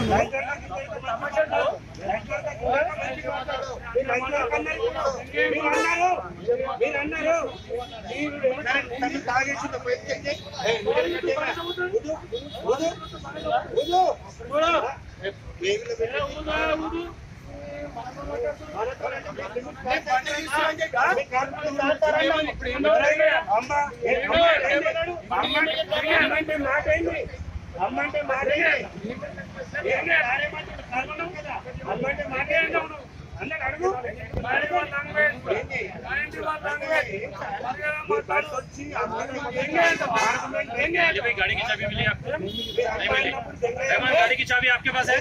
అమ్మంటే మాట ఏంటి అమ్మంటే మాట ఏంటి అమ్మంటే మాట ఏంటి అన్నట్టు అడుగు ये भाई गाड़ी की चाबी मिली आपको नहीं मिली रहमान गाड़ी की चाबी आपके पास है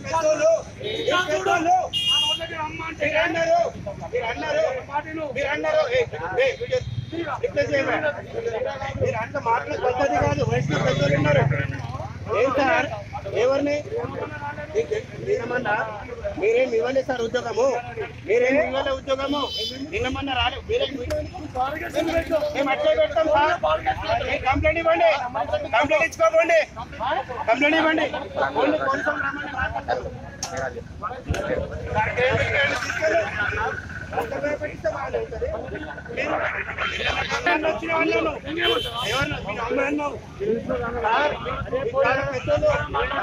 మీరు అంత మాటలు పద్ధతి కాదు వయసులో పెద్దలు ఉన్నారు ఏం సార్ ఎవరిని నిన్నమన్నా మీరేం ఇవ్వండి సార్ ఉద్యోగము మీరేం ఇవ్వలే ఉద్యోగము నిన్నమన్నా రాలేదు మీరేం మేము అట్లే పెడతాం సార్ మీరు కంప్లైంట్ ఇవ్వండి కంప్లైంట్ ఇచ్చుకోకండి కంప్లైంట్ ఇవ్వండి ఓన్లీ పోలీసులు రమ్మని మాట్లాడతారు. దానికి ఏం పెట్టండి, తీసుకెళ్ళు. అంత భయపెడిస్తే వాళ్ళు అవుతారు. మీరు అమ్మాయిని వచ్చిన వాళ్ళను. ఎవరిని? మీరు అమ్మాయి అన్నావు. సార్, ఈ కాలం పెద్దోళ్ళు.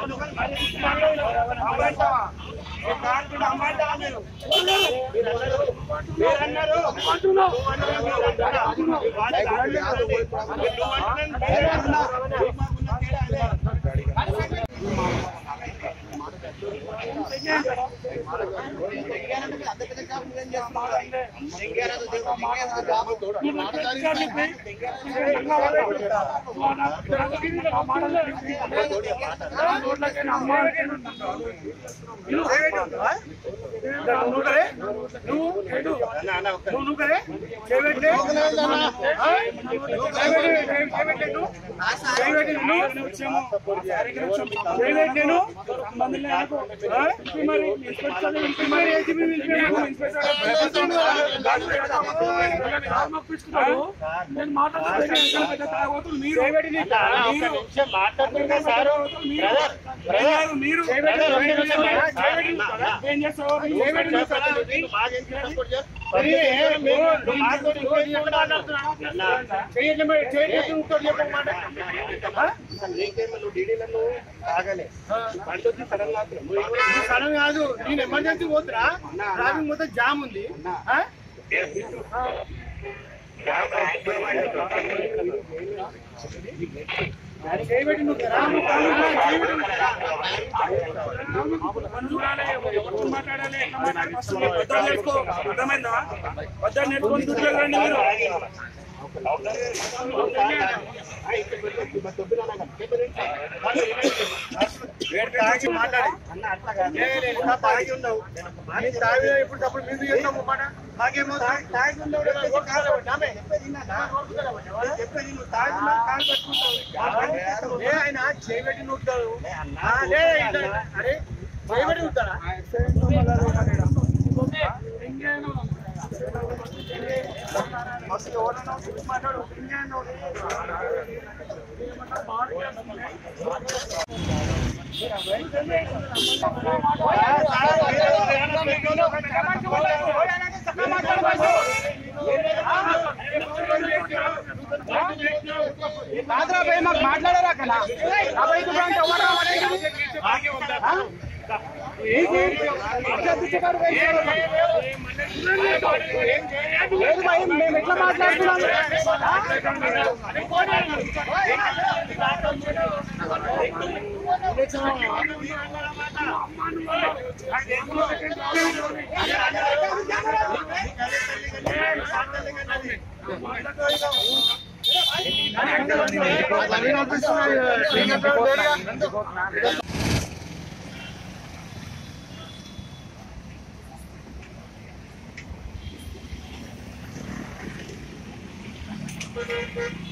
అమ్మాయి అంటావా? ఈ కాలం కూడా అమ్మాయి అంటావా మీరు? మీరు అన్నారు. మీరు అన్నారు. నువ్వు అన్నారు, మీరు అంటారా? ఈ వాడి కాళ్ళు కాదండి. మీరు నువ్వు అంటున్నాను, మీరు అంటున్నారు. మీకు మాకున్న తేడా అదే. నేను మాట్లాడుతున్నాను మీరు ఒక్క నిమిషం మాట్లాడుతున్నా సారు. బ్రదర్, బ్రదర్, మీరు బ్రదర్, ఒక్క నిమిషం చేయబెట్టి ఏం చేస్తావు చేయబెట్టి నీకు బాగా ఎందుకు సపోర్ట్ చేస్తావు? అరే, మీరు- నువ్వు మాట్లాడు, ఇంకేం మాట్లాడుతున్నావు? చేయండి మరి, చేయండి ఇంకోటి చెప్పమాట అసలు నీకేమో నువ్వు డీడీలను ఆగలే బండి వచ్చి సడన్ గా ఆపినావు. నువ్వు ఎవరు? సడన్ కాదు నేను ఎమర్జెన్సీ పోతురా ట్రాఫిక్ మొత్తం జామ్ ఉంది ఆ? చేయబెట్టి నువ్వు రా, నువ్వు రా, చేయబెట్టి నువ్వు రా. చూడాలి, ఎవరితో మాట్లాడాలి, ఎట్లా మాట్లాడాలి, ఫస్ట్ మీరు పద్ధతి నేర్చుకో. అర్థమైందా పద్ధతి నేర్చుకొని డ్యూటీలోకి రండి మీరు ఆ, ఇక్కడ పెట్టు, ఇక్కడ దొబ్బినా నాకు చెప్పలేదు. తాగి మాట్లాడి అన్న అట్లా కాదు. ఏ, లేదు, నా తాగి ఉండవు నీ తాగి ఇప్పుడు తప్పుడు మీరు చేస్తాము మాట నాకేమో తాగి- తాగి ఉన్నవాడు వచ్చేసి కాలు పట్టు. చెప్పేది విన్నానా? చెప్పేది నువ్వు తాగి ఉన్నావు, కాలు పట్టుకుంటావు. ఏ ఆయన చేయబెట్టి నూపుతాడు ఏ అన్నా, ఆ, లే, ఇట్లా, అరే చేయబెట్టి నూపుతాడా అసలు ఎవరైనా వచ్చి మాట్లాడు ఇంకేనా? కాదురాబాయ్ మాకు మాట్లాడారా కదా అబ్బాయి ఇప్పుడు అంటే ఎవరు రావాలి? లేదు భయం మేము ఎట్లా మాట్లాడుతున్నాం Thank